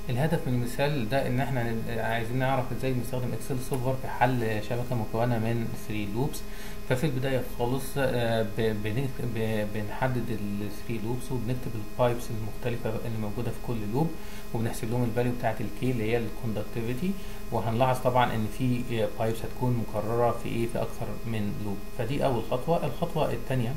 الهدف من المثال ده ان احنا ن- عايزين نعرف ازاي نستخدم اكسل سولفر في حل شبكه مكونه من 3 لوبس ففي البدايه خالص آه، ب- بنكت- ب- بنحدد ال 3 لوبس وبنكتب البايبس المختلفه اللي موجوده في كل لوب وبنحسب لهم الفاليو بتاعه الكي اللي هي الكوندكتيفيتي وهنلاحظ طبعا ان في بايبس هتكون مكرره في ايه في اكثر من لوب فدي اول خطوه الخطوه الثانيه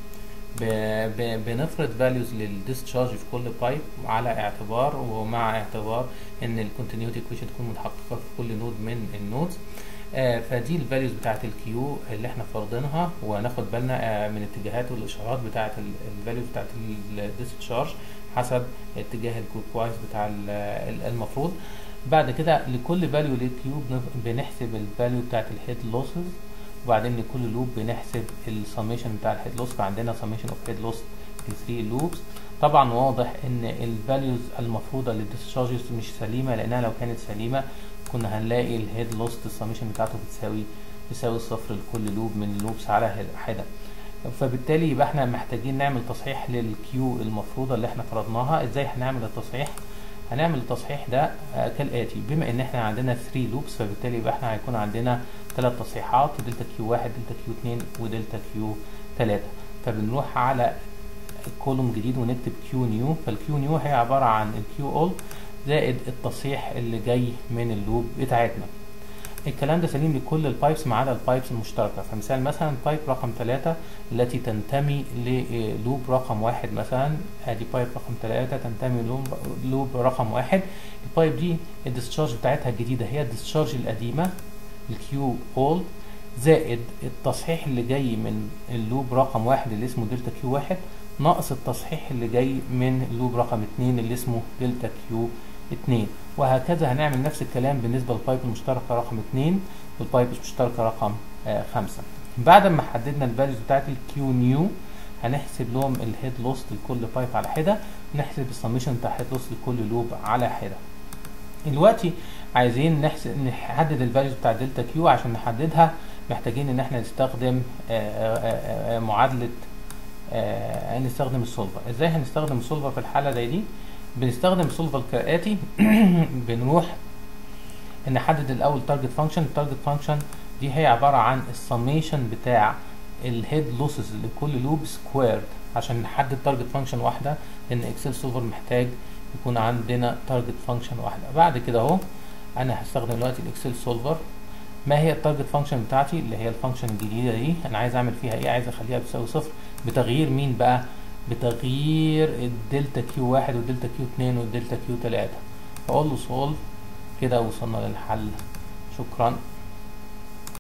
ب- ب- بنفرض values للديسشارج في كل بايب على اعتبار ومع اعتبار ان الكونتينيوتي equation تكون متحققه في كل نود من النودز آه فدي الفاليوز بتاعت الكيو اللي احنا فرضينها وهناخد بالنا آه من اتجاهات والاشارات بتاعت الفاليوز بتاعت الديسشارج حسب اتجاه الكلوك وايز بتاع ال- ال- المفروض بعد كده لكل فاليو للكيو بنف- بنحسب الفاليو بتاعت الهيد لوسز وبعدين لكل لوب بنحسب السميشن بتاع الهيد لوس فعندنا سميشن اوف هيد لوس في 3 لوبس طبعا واضح ان الفاليوز المفروضه للديسشارجز مش سليمه لانها لو كانت سليمه كنا هنلاقي الهيد لوس السميشن بتاعته بتساوي بتساوي صفر لكل لوب من اللوبس على هيد- حده فبالتالي يبقى احنا محتاجين نعمل تصحيح للكيو المفروضه اللي احنا فرضناها ازاي هنعمل التصحيح هنعمل التصحيح ده آه، كالاتي بما ان احنا عندنا 3 لوبس فبالتالي يبقى احنا هيكون عندنا ثلاث تصحيحات دلتا كيو 1 دلتا كيو 2 ودلتا كيو 3 فبنروح على كولوم جديد ونكتب كيو نيو فالكيو نيو هي عباره عن الكيو اول زائد التصحيح اللي جاي من اللوب بتاعتنا الكلام ده سليم لكل البايبس ما عدا البايبس المشتركه فمثال مثلا بايب رقم 3 التي تنتمي للوب رقم واحد مثلا ادي بايب رقم 3 تنتمي للوب لوب رقم واحد البايب دي الديسشارج بتاعتها الجديده هي الديسشارج القديمه الكيو اولد زائد التصحيح اللي جاي من اللوب رقم واحد اللي اسمه دلتا كيو واحد ناقص التصحيح اللي جاي من اللوب رقم اتنين اللي اسمه دلتا كيو اتنين وهكذا هنعمل نفس الكلام بالنسبة للبايب المشتركة رقم اتنين والبايب المشتركة رقم آه خمسة بعد ما حددنا الفاليوز بتاعت الكيو نيو هنحسب لهم الهيد لوست لكل بايب على حدة نحسب السميشن بتاع الهيد لوست لكل لوب على حدة دلوقتي عايزين نحسب نحدد الفاليوز بتاع دلتا كيو عشان نحددها محتاجين ان احنا نستخدم آه، آه، آه، معادلة آه، نستخدم السولفر ازاي هنستخدم السولفر في الحالة زي دي بنستخدم السولفر كالآتي بنروح نحدد الاول تارجت فانكشن التارجت فانكشن دي هي عبارة عن السميشن بتاع الهيد لوسز لكل لوب سكويرد عشان نحدد تارجت فانكشن واحدة لان اكسل سولفر محتاج يكون عندنا تارجت فانكشن واحدة بعد كده اهو انا هستخدم دلوقتي الاكسل سولفر ما هي التارجت فانكشن بتاعتي اللي هي الفانكشن الجديده دي انا عايز اعمل فيها ايه عايز اخليها بتساوي صفر بتغيير مين بقى بتغيير الدلتا كيو واحد والدلتا كيو اتنين والدلتا كيو تلاتة فاقول له سولف كده وصلنا للحل شكرا